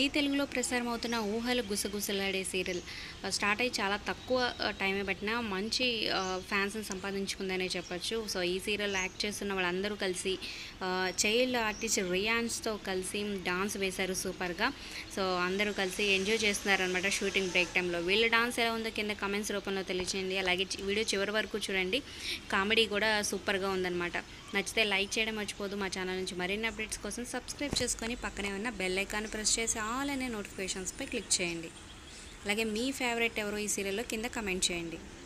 తెలుగులో ప్రసారం అవుతున్న ఊహలు గుసగుసలాడే సీరియల్ స్టార్ట్ అయ్యి చాలా తక్కువ టైమే పట్టినా మంచి ఫ్యాన్స్ని సంపాదించుకుందనే చెప్పొచ్చు సో ఈ సీరియల్ యాక్ట్ చేస్తున్న వాళ్ళందరూ కలిసి చైల్డ్ ఆర్టిస్ట్ రియాన్స్తో కలిసి డాన్స్ వేశారు సూపర్గా సో అందరూ కలిసి ఎంజాయ్ చేస్తున్నారనమాట షూటింగ్ బ్రేక్ టైంలో వీళ్ళ డాన్స్ ఎలా ఉందో కింద కమెంట్స్ రూపంలో తెలియచేయండి అలాగే చి- వీడియో చివరి వరకు చూడండి కామెడీ కూడా సూపర్గా ఉందన్నమాట నచ్చితే లైక్ చేయడం మర్చిపోదు మా ఛానల్ నుంచి మరిన్ని అప్డేట్స్ కోసం సబ్స్క్రైబ్ చేసుకొని పక్కనే ఉన్న బెల్ ఐకాన్ ప్రెస్ చేసి ఆల్ అనే నోటిఫికేషన్స్పై క్లిక్ చేయండి అలాగే మీ ఫేవరెట్ ఎవరో ఈ సీరియల్లో కింద కమెంట్ చేయండి